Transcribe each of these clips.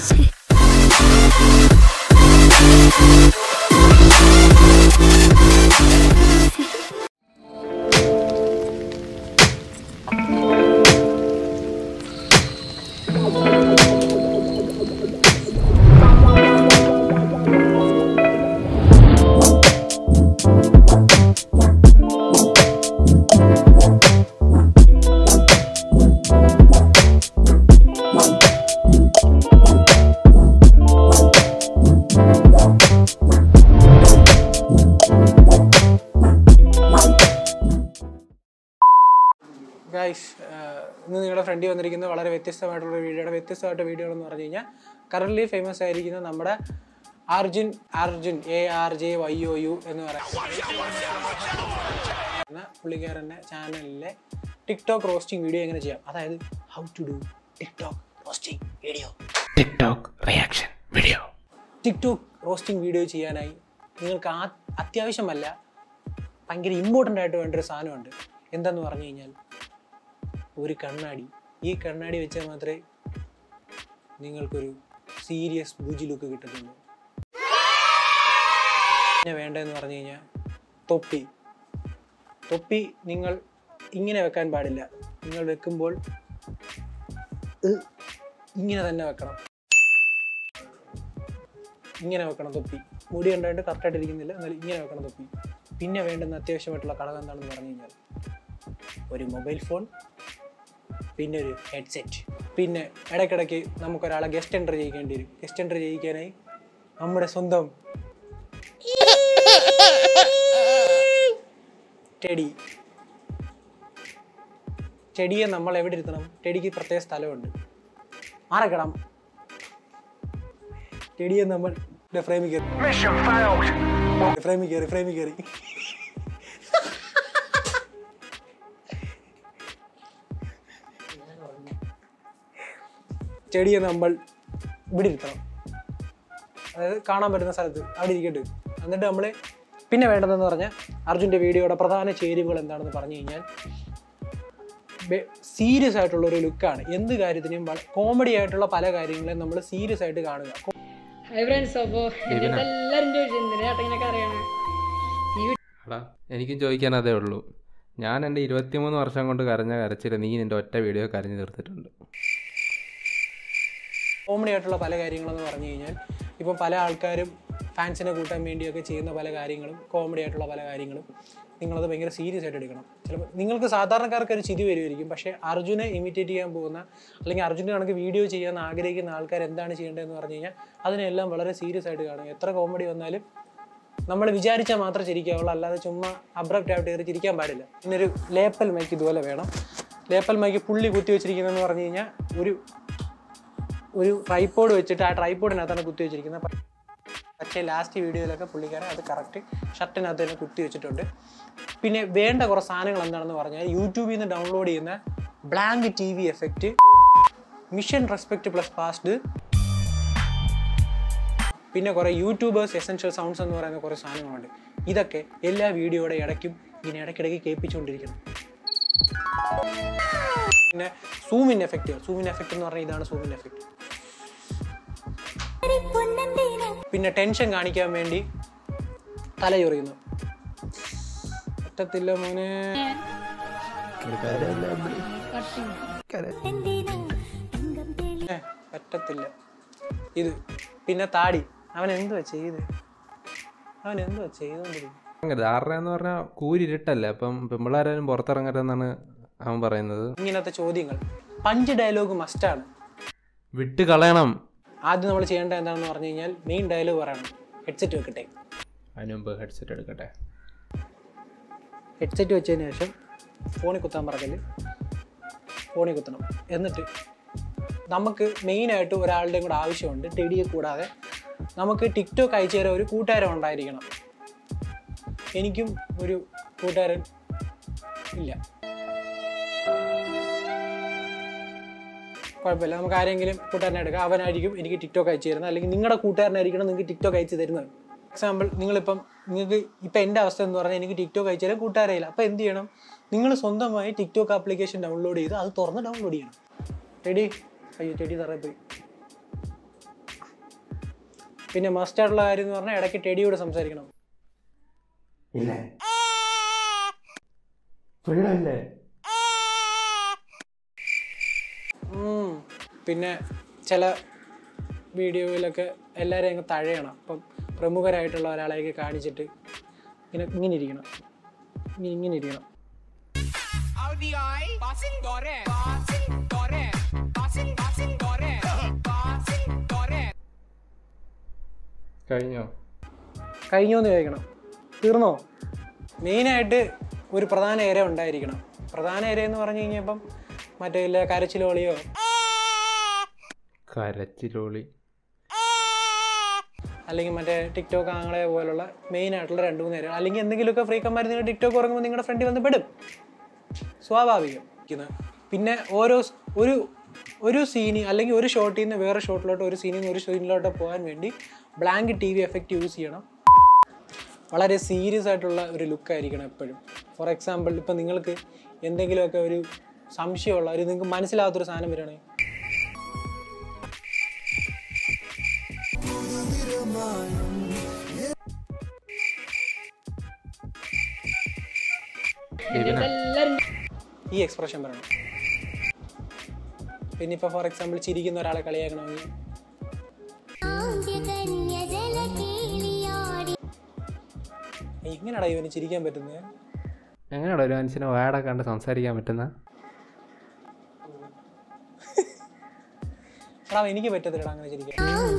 Guys ഇന്ന് നിങ്ങളുടെ ഫ്രണ്ടിൽ വന്നിരിക്കുന്ന വളരെ വ്യത്യസ്തമായിട്ടുള്ള വീഡിയോയുടെ വ്യത്യസ്തമായിട്ട് വീഡിയോ എന്ന് പറഞ്ഞു കഴിഞ്ഞാൽ കറൻ്റ്ലി ഫേമസ് ആയിരിക്കുന്ന നമ്മുടെ Arjun Arjun A R J Y O U എന്ന് പറയുന്ന പുള്ളിക്കാരൻ്റെ ചാനലിലെ ടിക്ടോക്ക് റോസ്റ്റിംഗ് വീഡിയോ എങ്ങനെ ചെയ്യാം അതായത് how to do TikTok roasting video TikTok reaction video TikTok roasting video ചെയ്യാനായി നിങ്ങൾക്ക് ആ അത്യാവശ്യമല്ല ഭയങ്കര ഇമ്പോർട്ടൻ്റ് ആയിട്ട് വേണ്ട ഒരു സാധനമുണ്ട് എന്തെന്ന് പറഞ്ഞു കഴിഞ്ഞാൽ ഒരു കണ്ണാടി ഈ കണ്ണാടി വെച്ചാൽ മാത്രമേ നിങ്ങൾക്കൊരു സീരിയസ് ബുജി ലുക്ക് കിട്ടത്തുള്ളൂ പിന്നെ വേണ്ടതെന്ന് പറഞ്ഞു കഴിഞ്ഞാൽ തൊപ്പി തൊപ്പി നിങ്ങൾ ഇങ്ങനെ വെക്കാൻ പാടില്ല നിങ്ങൾ വെക്കുമ്പോൾ ഇ- ഇങ്ങനെ തന്നെ വെക്കണം ഇങ്ങനെ വെക്കണം തൊപ്പി മുടി ഉണ്ടായിട്ട് കറക്റ്റായിട്ട് ഇരിക്കുന്നില്ല എന്നാലും ഇങ്ങനെ വെക്കണം തൊപ്പി പിന്നെ വേണ്ടുന്ന അത്യാവശ്യമായിട്ടുള്ള ഘടകം എന്താണെന്ന് പറഞ്ഞു കഴിഞ്ഞാൽ ഒരു മൊബൈൽ ഫോൺ പിന്നെ ഒരു ഹെഡ്സെറ്റ് പിന്നെ ഇടയ്ക്കിടയ്ക്ക് നമുക്കൊരാളെ ഗസ്റ്റ് എൻ്റർ ചെയ്യിക്കേണ്ടി വരും ഗസ്റ്റ് എൻ്റർ ചെയ്യിക്കാനായി നമ്മുടെ സ്വന്തം ടെടി ചെടിയെ നമ്മൾ എവിടെ ഇരുത്തണം ടെടിക്ക് പ്രത്യേക സ്ഥലമുണ്ട് മാറക്കണം ടെടിയെ നമ്മൾ ഫ്രെയിമിൽ കയറി ഫ്രെയിമിൽ കയറി ഫ്രെയിമിൽ കയറി ചെടിയെ നമ്മൾ ഇവിടെ ഇരുത്തണം അതായത് കാണാൻ പറ്റുന്ന സ്ഥലത്ത് അവിടെ ഇരിക്കട്ടെ എന്നിട്ട് നമ്മൾ പിന്നെ വേണ്ടതെന്ന് പറഞ്ഞാൽ അർജുൻ്റെ വീഡിയോയുടെ പ്രധാന ചേരുവകൾ എന്താണെന്ന് പറഞ്ഞു കഴിഞ്ഞാൽ സീരിയസ് ആയിട്ടുള്ള ഒരു ലുക്കാണ് എന്ത് കാര്യത്തിനും കോമഡി ആയിട്ടുള്ള പല കാര്യങ്ങളെയും നമ്മൾ സീരിയസ് ആയിട്ട് കാണുക ഹായ് ഫ്രണ്ട്സ് അപ്പോൾ എൻ്റെ എല്ലാവരും ചോദിച്ചു എന്തിനാ ചേട്ടൻ ഇങ്ങനെയൊക്കെ അറിയണേ ഈ എടാ എനിക്കും ചോദിക്കാൻ അതേ ഉള്ളൂ ഞാൻ എൻ്റെ ഇരുപത്തിമൂന്ന് വർഷം കൊണ്ട് കരഞ്ഞ കരച്ചിൽ നീ നിൻ്റെ ഒറ്റ വീഡിയോ കരഞ്ഞു തീർത്തിട്ടുണ്ട് കോമഡി ആയിട്ടുള്ള പല കാര്യങ്ങളെന്ന് പറഞ്ഞു കഴിഞ്ഞാൽ ഇപ്പം പല ആൾക്കാരും ഫാൻസിനെ കൂട്ടാൻ വേണ്ടിയൊക്കെ ചെയ്യുന്ന പല കാര്യങ്ങളും കോമഡി ആയിട്ടുള്ള പല കാര്യങ്ങളും നിങ്ങളത് ഭയങ്കര സീരിയസ് ആയിട്ട് എടുക്കണം ചിലപ്പോൾ നിങ്ങൾക്ക് സാധാരണക്കാർക്ക് ഒരു ചിരി വരുമായിരിക്കും പക്ഷേ അർജുനെ ഇമിറ്റേറ്റ് ചെയ്യാൻ പോകുന്ന അല്ലെങ്കിൽ അർജുൻ്റെ കണക്ക് വീഡിയോ ചെയ്യാൻ ആഗ്രഹിക്കുന്ന ആൾക്കാർ എന്താണ് ചെയ്യേണ്ടതെന്ന് പറഞ്ഞു കഴിഞ്ഞാൽ അതിനെല്ലാം വളരെ സീരിയസ് ആയിട്ട് കാണും എത്ര കോമഡി വന്നാലും നമ്മൾ വിചാരിച്ചാൽ മാത്രം ചിരിക്കാവുള്ളൂ അല്ലാതെ ചുമ്മാ അബ്രപ്റ്റ് ആയിട്ട് കയറി ചിരിക്കാൻ പാടില്ല പിന്നെ ഒരു ലേപ്പൽ മൈക്ക് ഇതുപോലെ വേണം ലേപ്പൽ മൈക്ക് പുള്ളി കുത്തി വെച്ചിരിക്കുന്നതെന്ന് പറഞ്ഞു കഴിഞ്ഞാൽ ഒരു ഒരു ട്രൈപ്പോഡ് വെച്ചിട്ട് ആ ട്രൈപ്പോഡിനകത്താണ് കുത്തി വെച്ചിരിക്കുന്നത് പ- പക്ഷേ ലാസ്റ്റ് വീഡിയോയിലൊക്കെ പുള്ളിക്കാരൻ അത് കറക്റ്റ് ഷർട്ടിനകത്ത് തന്നെ കുത്തി വെച്ചിട്ടുണ്ട് പിന്നെ വേണ്ട കുറേ സാധനങ്ങൾ എന്താണെന്ന് പറഞ്ഞാൽ യൂട്യൂബിൽ നിന്ന് ഡൗൺലോഡ് ചെയ്യുന്ന blank T V effect mission respect plus passed പിന്നെ കുറേ യൂട്യൂബേഴ്സ് എസെൻഷ്യൽ സൗണ്ട്സ് എന്ന് പറയുന്ന കുറേ സാധനങ്ങളുണ്ട് ഇതൊക്കെ എല്ലാ വീഡിയോയുടെ ഇടയ്ക്കും ഇങ്ങനെ ഇടയ്ക്കിടയ്ക്ക് കേൾപ്പിച്ചുകൊണ്ടിരിക്കണം പിന്നെ സൂമിൻ എഫക്റ്റ് സൂമിൻ എഫക്റ്റ് എന്ന് പറഞ്ഞാൽ ഇതാണ് സൂമിൻ എഫക്റ്റ് പിന്നെ ടെൻഷൻ കാണിക്കാൻ വേണ്ടി തല ചൊറിയുന്നു പറ്റത്തില്ല മോനെ ഏ, പറ്റത്തില്ല ഇത് പിന്നെ താടി അവൻ എന്തുവാ ചെയ്ത് അവൻ എന്തുവാ ചെയ്തോണ്ടിരിക്കും ധാരണ എന്ന് പറഞ്ഞാൽ കൂരിരുട്ടല്ലേ അപ്പം പെമ്പിള്ളാരും പുറത്തിറങ്ങരുതെന്നാണ് അവൻ പറയുന്നത് ഇങ്ങനത്തെ ചോദ്യങ്ങൾ പഞ്ച് ഡയലോഗ് മസ്റ്റാണ് വിട്ട് കളയണം ആദ്യം നമ്മൾ ചെയ്യേണ്ടത് എന്താണെന്ന് പറഞ്ഞു കഴിഞ്ഞാൽ മെയിൻ ഡയലോഗ് പറയണം ഹെഡ്സെറ്റ് വെക്കട്ടെ അതിന് മുമ്പ് ഹെഡ്സെറ്റ് എടുക്കട്ടെ ഹെഡ്സെറ്റ് വെച്ചതിന് ശേഷം ഫോണിൽ കുത്താൻ പറക്കല് ഫോണിൽ കുത്തണം എന്നിട്ട് നമുക്ക് മെയിനായിട്ട് ഒരാളുടെയും കൂടെ ആവശ്യമുണ്ട് ടെഡിയെ കൂടാതെ നമുക്ക് ടിക്ടോക്ക് അയച്ചു തരാൻ ഒരു കൂട്ടുകാരൻ ഉണ്ടായിരിക്കണം എനിക്കും ഒരു കൂട്ടുകാരൻ ഇല്ല കുഴപ്പമില്ല നമുക്ക് ആരെങ്കിലും കൂട്ടുകാരനെ എടുക്കാം അവനായിരിക്കും എനിക്ക് ടിക്ടോക്ക് അയച്ചു തരുന്നത് അല്ലെങ്കിൽ നിങ്ങളുടെ കൂട്ടുകാരനായിരിക്കണം നിങ്ങൾക്ക് ടിക്ടോക്ക് അയച്ചു തരുന്നത് എക്സാമ്പിൾ നിങ്ങളിപ്പം നിങ്ങൾക്ക് ഇപ്പം എൻ്റെ അവസ്ഥ എന്ന് പറഞ്ഞാൽ എനിക്ക് ടിക്ടോക്ക് അയച്ചു തരാൻ കൂട്ടുകാരായില്ല അപ്പോൾ എന്ത് ചെയ്യണം നിങ്ങൾ സ്വന്തമായി ടിക്ടോക്ക് ആപ്ലിക്കേഷൻ ഡൗൺലോഡ് ചെയ്ത് അത് തുറന്ന് ഡൗൺലോഡ് ചെയ്യണം ടെടി അയ്യോ ടെടി തറയിൽ പോയി പിന്നെ മസ്റ്റ് ആയിട്ടുള്ള കാര്യം എന്ന് പറഞ്ഞാൽ ഇടയ്ക്ക് ടെഡിയോട് സംസാരിക്കണം ഇല്ലേ പിള്ളല്ലേ ഉം. പിന്നെ ചില വീഡിയോയിലൊക്കെ എല്ലാവരെയും അങ്ങ് തഴയണം അപ്പം പ്രമുഖരായിട്ടുള്ള ഒരാളെയൊക്കെ കാണിച്ചിട്ട് ഇങ്ങനെ ഇങ്ങനെ ഇരിക്കണം ഇങ്ങനെ ഇങ്ങനെ ഇരിക്കണം RBI, passing Dore, passing Dore, passing, passing Dore, passing Dore. കഴിഞ്ഞോ കഴിഞ്ഞോ എന്ന് ചോദിക്കണം തീർന്നോ മെയിനായിട്ട് ഒരു പ്രധാന ഏരിയ ഉണ്ടായിരിക്കണം പ്രധാന ഏരിയ എന്ന് പറഞ്ഞു കഴിഞ്ഞപ്പം മറ്റേ ഇല്ല കരച്ചിലോളിയോ കരച്ചിലോളി അല്ലെങ്കിൽ മറ്റേ ടിക്ടോക്ക് ആങ്ങളെ പോലുള്ള മെയിൻ ആയിട്ടുള്ള രണ്ട് മൂന്ന് ഏരിയ അല്ലെങ്കിൽ എന്തെങ്കിലുമൊക്കെ ഫ്രീക്കന്മാർ നിങ്ങൾ ടിക്ടോക്ക് ഉറങ്ങുമ്പോൾ നിങ്ങളുടെ ഫ്രണ്ടിൽ വന്ന് പെടും സ്വാഭാവികം ഇത് പിന്നെ ഓരോ സ്- ഒരു ഒരു സീനി അല്ലെങ്കിൽ ഒരു ഷോട്ടിൽ നിന്ന് വേറെ ഷോട്ടിലോട്ട് ഒരു സീനിൽ നിന്ന് ഒരു സീനിലോട്ട് പോകാൻ വേണ്ടി blank T V effect use ചെയ്യണം വളരെ സീരിയസ് ആയിട്ടുള്ള ഒരു ലുക്ക് ആയിരിക്കണം എപ്പോഴും ഫോർ എക്സാമ്പിൾ ഇപ്പം നിങ്ങൾക്ക് എന്തെങ്കിലുമൊക്കെ ഒരു സംശയമുള്ള ഒരു നിങ്ങൾക്ക് മനസ്സിലാകാത്തൊരു സാധനം വരികയാണെങ്കിൽ എന്നിട്ട് എല്ലാരും ഈ എക്സ്പ്രഷൻ പറയണം പിന്നെ ഇപ്പോൾ ഫോർ എക്സാമ്പിൾ ചിരിക്കുന്ന ഒരാളെ കളിയാക്കണമെങ്കിൽ എങ്ങനെയാടാ ഇവന് ചിരിക്കാൻ പറ്റുന്നത് എങ്ങനെയാണോ ഒരു മനുഷ്യനെ വാടക കണ്ട് സംസാരിക്കാൻ പറ്റുന്ന എടാ എനിക്ക് പറ്റത്തില്ലടാ അങ്ങനെ ചിരിക്കാൻ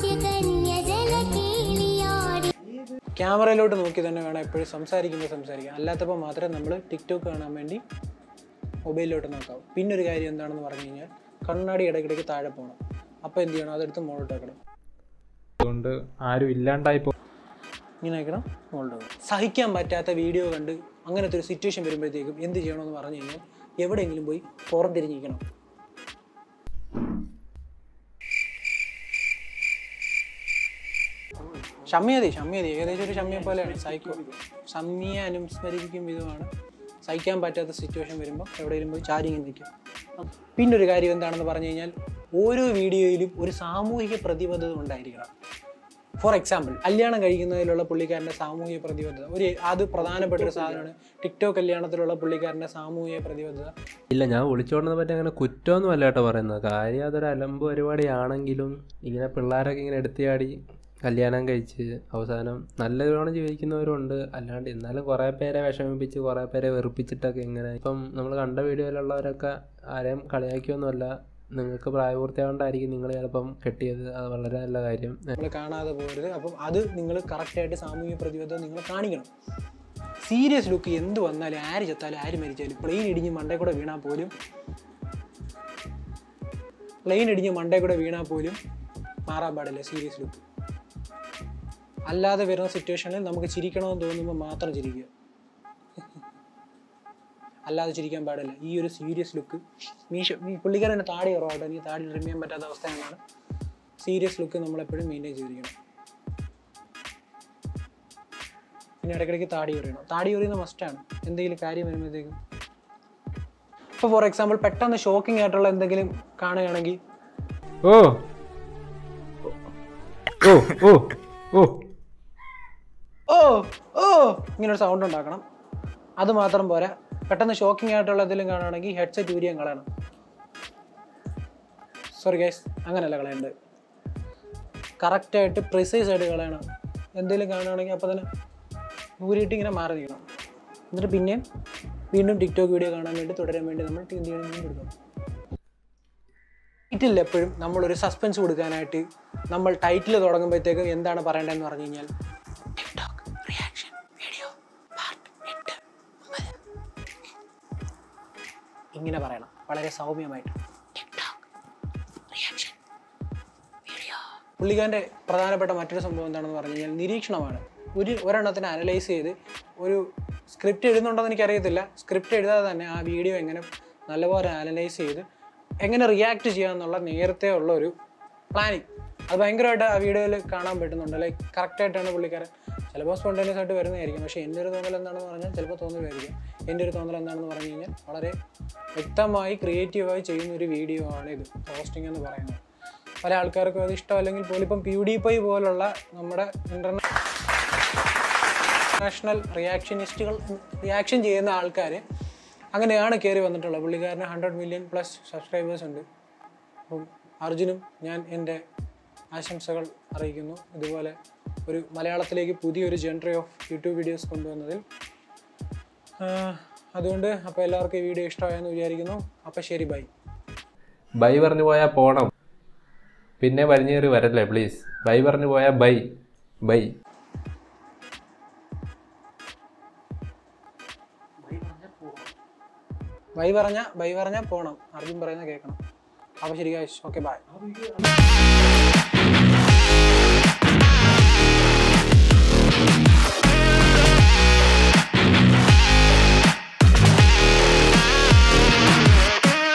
ക്യാമറയിലോട്ട് നോക്കി തന്നെ വേണം എപ്പോഴും സംസാരിക്കുമ്പോൾ സംസാരിക്കാം അല്ലാത്തപ്പോൾ മാത്രമേ നമ്മൾ ടിക്ടോക്ക് കാണാൻ വേണ്ടി മൊബൈലിലോട്ട് നോക്കാവൂ പിന്നെ ഒരു കാര്യം എന്താണെന്ന് പറഞ്ഞു കഴിഞ്ഞാൽ കണ്ണാടി ഇടയ്ക്കിടയ്ക്ക് താഴെ പോകണം അപ്പോൾ എന്ത് ചെയ്യണം അതെടുത്ത് മുകളിലോട്ട് വെക്കണം അതുകൊണ്ട് ആരും ഇല്ലാണ്ടായി പോ ഇങ്ങനെ വെക്കണം മുകളിലോട്ട് വെക്കണം സഹിക്കാൻ പറ്റാത്ത വീഡിയോ കണ്ട് അങ്ങനത്തെ ഒരു സിറ്റുവേഷൻ വരുമ്പോഴത്തേക്കും എന്ത് ചെയ്യണമെന്ന് പറഞ്ഞു കഴിഞ്ഞാൽ എവിടെയെങ്കിലും പോയി പുറം തിരിഞ്ഞിരിക്കണം ഷമ്യതി ഷമ്യതി ഏകദേശം ഒരു ഷമ്യ പോലെയാണ് സൈക്കോ ഷമ്യയെ അനുസ്മരിപ്പിക്കും വിധമാണ് സഹിക്കാൻ പറ്റാത്ത സിറ്റുവേഷൻ വരുമ്പോൾ എവിടെയെങ്കിലും പോയി ചാരി ഇങ്ങനെ നിൽക്കും പിന്നെ ഒരു കാര്യം എന്താണെന്ന് പറഞ്ഞു കഴിഞ്ഞാൽ ഓരോ വീഡിയോയിലും ഒരു സാമൂഹിക പ്രതിബദ്ധത ഉണ്ടായിരിക്കണം ഫോർ എക്സാമ്പിൾ കല്യാണം കഴിക്കുന്നതിലുള്ള പുള്ളിക്കാരൻ്റെ സാമൂഹിക പ്രതിബദ്ധത ഒരു അത് പ്രധാനപ്പെട്ട ഒരു സാധനമാണ് ടിക്ടോക്ക് കല്യാണത്തിലുള്ള പുള്ളിക്കാരൻ്റെ സാമൂഹിക പ്രതിബദ്ധത ഇല്ല ഞാൻ വിളിച്ചോണ്ടെന്ന് പറ്റി അങ്ങനെ കുറ്റമൊന്നും അല്ല കേട്ടോ പറയുന്നത് കാര്യം അതൊരു അലമ്പ് പരിപാടിയാണെങ്കിലും ഇങ്ങനെ പിള്ളേരൊക്കെ ഇങ്ങനെ എടുത്തിയാടി കല്യാണം കഴിച്ച് അവസാനം നല്ല വിധമാണ് ജീവിക്കുന്നവരുണ്ട് അല്ലാണ്ട് എന്നാലും കുറേ പേരെ വിഷമിപ്പിച്ച് കുറേ പേരെ വെറുപ്പിച്ചിട്ടൊക്കെ ഇങ്ങനെ ഇപ്പം നമ്മൾ കണ്ട വീഡിയോയിലുള്ളവരൊക്കെ ആരെയും കളിയാക്കിയൊന്നുമല്ല നിങ്ങൾക്ക് പ്രായപൂർത്തിയാകൊണ്ടായിരിക്കും നിങ്ങൾ ചിലപ്പം കെട്ടിയത് അത് വളരെ നല്ല കാര്യം നമ്മൾ കാണാതെ പോകരുത് അപ്പം അത് നിങ്ങൾ കറക്റ്റായിട്ട് സാമൂഹിക പ്രതിബദ്ധത നിങ്ങൾ കാണിക്കണം സീരിയസ് ലുക്ക് എന്ത് വന്നാലും ആര് ചത്താലും ആര് മരിച്ചാലും പ്ലെയിൻ ഇടിഞ്ഞ് മണ്ടേ കൂടെ വീണാൽ പോലും പ്ലെയിൻ ഇടിഞ്ഞ് മണ്ടേ കൂടെ വീണാൽ പോലും മാറാൻ പാടില്ല സീരിയസ് ലുക്ക് അല്ലാതെ വരുന്ന സിറ്റുവേഷനിൽ നമുക്ക് ചിരിക്കണമെന്ന് തോന്നുമ്പോൾ മാത്രം ചിരിക്കുക അല്ലാതെ ചിരിക്കാൻ പാടില്ല ഈ ഒരു സീരിയസ് ലുക്ക് മീശ ഈ പുള്ളിക്കാരൻ താടി കുറവാട്ടോ എനിക്ക് താടി ട്രിം ചെയ്യാൻ പറ്റാത്ത അവസ്ഥയാണ് സീരിയസ് ലുക്ക് നമ്മളെപ്പോഴും മെയിൻറ്റെയിൻ ചെയ്തിരിക്കണം പിന്നെ ഇടയ്ക്കിടയ്ക്ക് താടി ഉറിയണം താടി ഉറിയുന്ന മസ്റ്റാണ് എന്തെങ്കിലും കാര്യം വരുമ്പോഴത്തേക്കും ഇപ്പോൾ ഫോർ എക്സാമ്പിൾ പെട്ടെന്ന് ഷോക്കിംഗ് ആയിട്ടുള്ള എന്തെങ്കിലും കാണുകയാണെങ്കിൽ ഓ ഓ ഓ ഓ ഓ ഓ ഇങ്ങനൊരു സൗണ്ട് ഉണ്ടാക്കണം അത് മാത്രം പോരാ പെട്ടെന്ന് ഷോക്കിംഗ് ആയിട്ടുള്ള എന്തെങ്കിലും കാണുകയാണെങ്കിൽ ഹെഡ്സെറ്റ് ഊരിയാൻ കളയണം സോറി ഗൈസ് അങ്ങനെയല്ല കളയേണ്ടത് കറക്റ്റായിട്ട് പ്രിസൈസ് ആയിട്ട് കളയണം എന്തെങ്കിലും കാണുകയാണെങ്കിൽ അപ്പോൾ തന്നെ ഊരിയിട്ട് ഇങ്ങനെ മാറി നിൽക്കണം എന്നിട്ട് പിന്നെയും വീണ്ടും ടിക്ടോക്ക് വീഡിയോ കാണാൻ വേണ്ടി തുടരാൻ വേണ്ടി നമ്മൾ എന്ത് ചെയ്യണം വീണ്ടും കൊടുക്കണം ടൈറ്റിൽ എപ്പോഴും നമ്മളൊരു സസ്പെൻസ് കൊടുക്കാനായിട്ട് നമ്മൾ ടൈറ്റിൽ തുടങ്ങുമ്പോഴത്തേക്കും എന്താണ് പറയേണ്ടതെന്ന് പറഞ്ഞു കഴിഞ്ഞാൽ ടിക്ടോക്ക് റിയാക്ഷൻ വീഡിയോ പാർട്ട് എട്ട് ഒമ്പത് ഇങ്ങനെ പറയണം വളരെ സൗമ്യമായിട്ട് ടിക്ടോക്ക് റിയാക്ഷൻ വീഡിയോ പുള്ളിക്കാരൻ്റെ പ്രധാനപ്പെട്ട മറ്റൊരു സംഭവം എന്താണെന്ന് പറഞ്ഞു കഴിഞ്ഞാൽ നിരീക്ഷണമാണ് ഒരു ഒരെണ്ണത്തിനെ അനലൈസ് ചെയ്ത് ഒരു സ്ക്രിപ്റ്റ് എഴുതുന്നുണ്ടോയെന്ന് എനിക്കറിയത്തില്ല സ്ക്രിപ്റ്റ് എഴുതാതെ തന്നെ ആ വീഡിയോ എങ്ങനെ നല്ലപോലെ അനലൈസ് ചെയ്ത് എങ്ങനെ റിയാക്ട് ചെയ്യാമെന്നുള്ള നേരത്തെ ഉള്ള ഒരു പ്ലാനിങ് അത് ഭയങ്കരമായിട്ട് ആ വീഡിയോയിൽ കാണാൻ പറ്റുന്നുണ്ട് ലൈക്ക് കറക്റ്റായിട്ടാണ് പുള്ളിക്കാരൻ ചിലപ്പോൾ സ്പോണ്ടേനിയസ് ആയിട്ട് വരുന്നതായിരിക്കും പക്ഷേ എൻ്റെ ഒരു തോന്നൽ എന്താണെന്ന് പറഞ്ഞാൽ ചിലപ്പോൾ തോന്നലായിരിക്കും എൻ്റെ ഒരു തോന്നൽ എന്താണെന്ന് പറഞ്ഞു കഴിഞ്ഞാൽ വളരെ വ്യക്തമായി ക്രിയേറ്റീവായി ചെയ്യുന്ന ഒരു വീഡിയോ ആണ് ഇത് പോസ്റ്റിംഗ് എന്ന് പറയുന്നത് പല ആൾക്കാർക്കും അത് ഇഷ്ടമല്ലെങ്കിൽ പോലും ഇപ്പം പി ഡി പൈ പോലുള്ള നമ്മുടെ ഇന്റർനാഷണൽ റിയാക്ഷനിസ്റ്റുകൾ റിയാക്ഷൻ ചെയ്യുന്ന ആൾക്കാർ അങ്ങനെയാണ് കയറി വന്നിട്ടുള്ളത് പുള്ളിക്കാരന് ഹൺഡ്രഡ് മില്യൺ പ്ലസ് സബ്സ്ക്രൈബേഴ്സ് ഉണ്ട് അപ്പം അർജുനും ഞാൻ എൻ്റെ ആശംസകൾ അറിയിക്കുന്നു ഇതുപോലെ ഒരു മലയാളത്തിലേക്ക് പുതിയൊരു ജനറേ ഓഫ് യൂട്യൂബ് വീഡിയോസ് കൊണ്ടുവന്നതിൽ ആഹ് അതുകൊണ്ട് അപ്പോൾ എല്ലാവർക്കും ഈ വീഡിയോ ഇഷ്ടമായെന്ന് വിചാരിക്കുന്നു അപ്പോൾ ശരി ബൈ ബൈ പറഞ്ഞു പോയാൽ പോണം പിന്നെ വലിഞ്ഞേറി വരല്ലേ പ്ലീസ് ബൈ പറഞ്ഞു പോയാൽ ബൈ ബൈ ബൈ പറഞ്ഞ ബൈ പറഞ്ഞാൽ പോകണം അർജുൻ പറയുന്നത് കേൾക്കണം അപ്പോൾ ശരി ഓക്കെ ബൈ